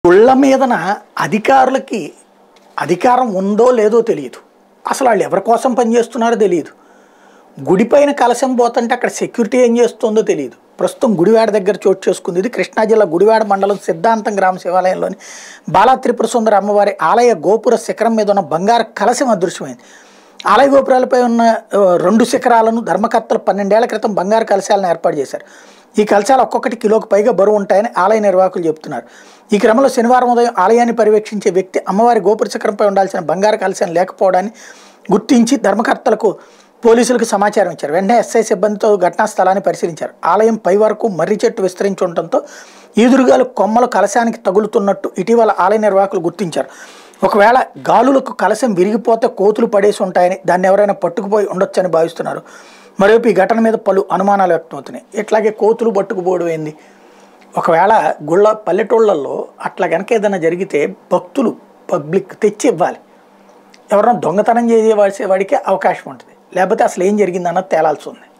గుళ్ళ మీదన అధికారులకి అధికారం ఉందో లేదో తెలియదు అసలు వాళ్ళు ఎవరి కోసం పనిచేస్తున్నారో తెలియదు గుడిపైన కలశం పోతుంటే అక్కడ సెక్యూరిటీ ఏం చేస్తుందో తెలియదు ప్రస్తుతం గుడివాడ దగ్గర చోటు చేసుకుంది ఇది కృష్ణా జిల్లా గుడివాడ మండలం సిద్ధాంతం గ్రామ శివాలయంలోని బాలా త్రిపుర సుందర అమ్మవారి ఆలయ గోపుర శిఖరం మీద ఉన్న బంగారు కలశం అదృశ్యమైంది ఆలయ గోపురాలపై ఉన్న ఆ, రెండు శిఖరాలను ధర్మకర్తలు పన్నెండేళ్ల క్రితం బంగారు కలశాలను ఏర్పాటు చేశారు ఈ కలశాలు ఒక్కొక్కటి కిలోకి పైగా బరువు ఉంటాయని ఆలయ నిర్వాహకులు చెబుతున్నారు ఈ క్రమంలో శనివారం ఉదయం ఆలయాన్ని పర్యవేక్షించే వ్యక్తి అమ్మవారి గోపుర శిఖరంపై ఉండాల్సిన బంగారు కలశం లేకపోవడాన్ని గుర్తించి ధర్మకర్తలకు పోలీసులకు సమాచారం ఇచ్చారు వెంటనే ఎస్ఐ సిబ్బందితో ఘటనా స్థలాన్ని పరిశీలించారు ఆలయం పై వరకు మర్రి చెట్టు విస్తరించి ఉండటంతో ఈదురుగాలు కొమ్మలు కలశానికి తగులుతున్నట్టు ఇటీవల ఆలయ నిర్వాహకులు గుర్తించారు ఒకవేళ గాలులకు కలశం విరిగిపోతే కోతులు పడేసి ఉంటాయని దాన్ని ఎవరైనా పట్టుకుపోయి ఉండొచ్చని భావిస్తున్నారు మరోవైపు ఈ ఘటన మీద పలు అనుమానాలు వ్యక్తమవుతున్నాయి ఇట్లాగే కోతులు పట్టుకుపోవడం ఏంది ఒకవేళ గుళ్ళ పల్లెటూళ్ళల్లో అట్లా కనుక ఏదైనా జరిగితే భక్తులు పబ్లిక్ తెచ్చి ఇవ్వాలి ఎవరైనా దొంగతనం చేసే వాడికే అవకాశం ఉంటుంది లేకపోతే అసలు ఏం జరిగిందన్నది తేలాల్సి ఉంది